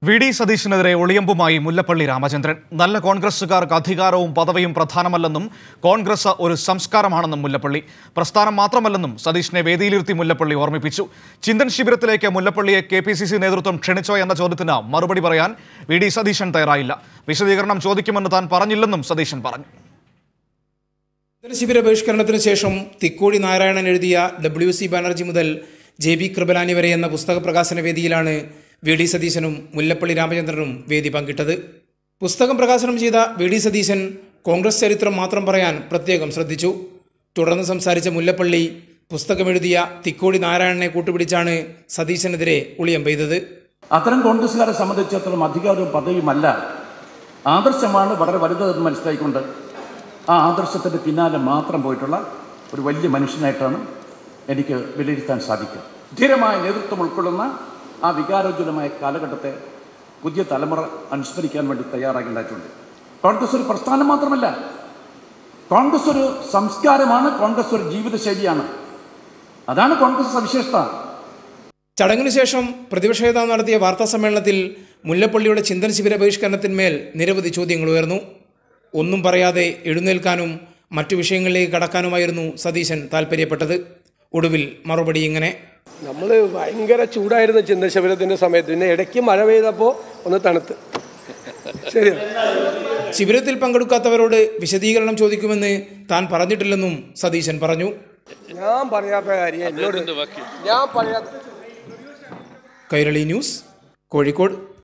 V D സതീശിനെതിരെ ഒളിയമ്പുമായി മുല്ലപ്പള്ളി രാമചന്ദ്രൻ നല്ല കോൺഗ്രസുകാർക്ക് അധികാരവും പദവിയും പ്രധാനമല്ലെന്നും കോൺഗ്രസ് ഒരു സംസ്കാരമാണെന്നും മുല്ലപ്പള്ളി പ്രസ്ഥാനം മാത്രമല്ലെന്നും സതീഷിനെ വേദിയിലിരുത്തി മുല്ലപ്പള്ളി ഓർമ്മിപ്പിച്ചു ചിന്തൻ ശിബിരത്തിലേക്ക് മുല്ലപ്പള്ളിയെ കെ പി സി സി നേതൃത്വം ക്ഷണിച്ചോ എന്ന ചോദ്യത്തിന് മറുപടി പറയാൻ വി ഡി സതീശൻ തയ്യാറായില്ല വിശദീകരണം ചോദിക്കുമെന്ന് താൻ പറഞ്ഞില്ലെന്നും സതീശൻ പറഞ്ഞു ശിബിര ബഹിഷ്കരണത്തിന് ശേഷം തിക്കോടി നാരായണൻ എഴുതിയ ഡബ്ല്യു സി ബാനർജി മുതൽ ജെ ബി കൃപലാനി വരെ എന്ന പുസ്തക പ്രകാശന വേദിയിലാണ് വി ഡി സതീശനും മുല്ലപ്പള്ളി രാമചന്ദ്രനും വേദി പങ്കിട്ടത് പുസ്തകം പ്രകാശനം ചെയ്ത വി ഡി സതീശൻ കോൺഗ്രസ് ചരിത്രം മാത്രം പറയാൻ പ്രത്യേകം ശ്രദ്ധിച്ചു തുടർന്ന് സംസാരിച്ച മുല്ലപ്പള്ളി പുസ്തകമെഴുതിയ തിക്കോടി നാരായണനെ കൂട്ടുപിടിച്ചാണ് സതീശനെതിരെ ഉളിയം പെയ്തത് അത്തരം കോൺഗ്രസ്സുകാരെ സംബന്ധിച്ചിടത്തോളം അധികാരവും പദവിയുമല്ല ആദർശമാണ് വളരെ വലുതെന്ന് മനസ്സിലായിക്കൊണ്ട് ആ ആദർശത്തിൻ്റെ പിന്നാലെ മാത്രം പോയിട്ടുള്ള ഒരു വലിയ മനുഷ്യനായിട്ടാണ് എനിക്ക് വിലയിരുത്താൻ സാധിക്കുക ധീരമായ നേതൃത്വം ഉൾക്കൊള്ളുന്ന ആ വികാരോജ്വലമായ കാലഘട്ടത്തെ പുതിയ തലമുറ അനുസ്മരിക്കാൻ വേണ്ടി തയ്യാറാകേണ്ടതായിട്ടുണ്ട് കോൺഗ്രസ് ഒരു പ്രസ്ഥാനം മാത്രമല്ല കോൺഗ്രസ് ഒരു സംസ്കാരമാണ് കോൺഗ്രസ് ഒരു ജീവിതശൈലിയാണ് അതാണ് കോൺഗ്രസ് സവിശേഷത ചടങ്ങിനു ശേഷം പ്രതിപക്ഷ നേതാവ് നടത്തിയ വാർത്താ സമ്മേളനത്തിൽ മുല്ലപ്പള്ളിയുടെ ചിന്തന ശിബിര ബഹിഷ്കരണത്തിന്മേൽ നിരവധി ചോദ്യങ്ങൾ ഉയർന്നു ഒന്നും പറയാതെ എഴുന്നേൽക്കാനും മറ്റു വിഷയങ്ങളിലേക്ക് കടക്കാനുമായിരുന്നു സതീശൻ താൽപ്പര്യപ്പെട്ടത് ഒടുവിൽ മറുപടി ഇങ്ങനെ നമ്മൾ ഭയങ്കര ചൂടായിരുന്നു ചിന്തശബരത്തിൻ്റെ സമയത്ത് പിന്നെ ഇടയ്ക്ക് മഴ പെയ്തപ്പോൾ ഒന്ന് തണുത്ത് ശരി ശിബിരത്തിൽ പങ്കെടുക്കാത്തവരോട് വിശദീകരണം ചോദിക്കുമെന്ന് താൻ പറഞ്ഞിട്ടില്ലെന്നും സതീശൻ പറഞ്ഞു ഞാൻ പറയാത്ത കാര്യം എന്നോട് ഞാൻ പറയാത്ത കൈരളി ന്യൂസ് കോഴിക്കോട്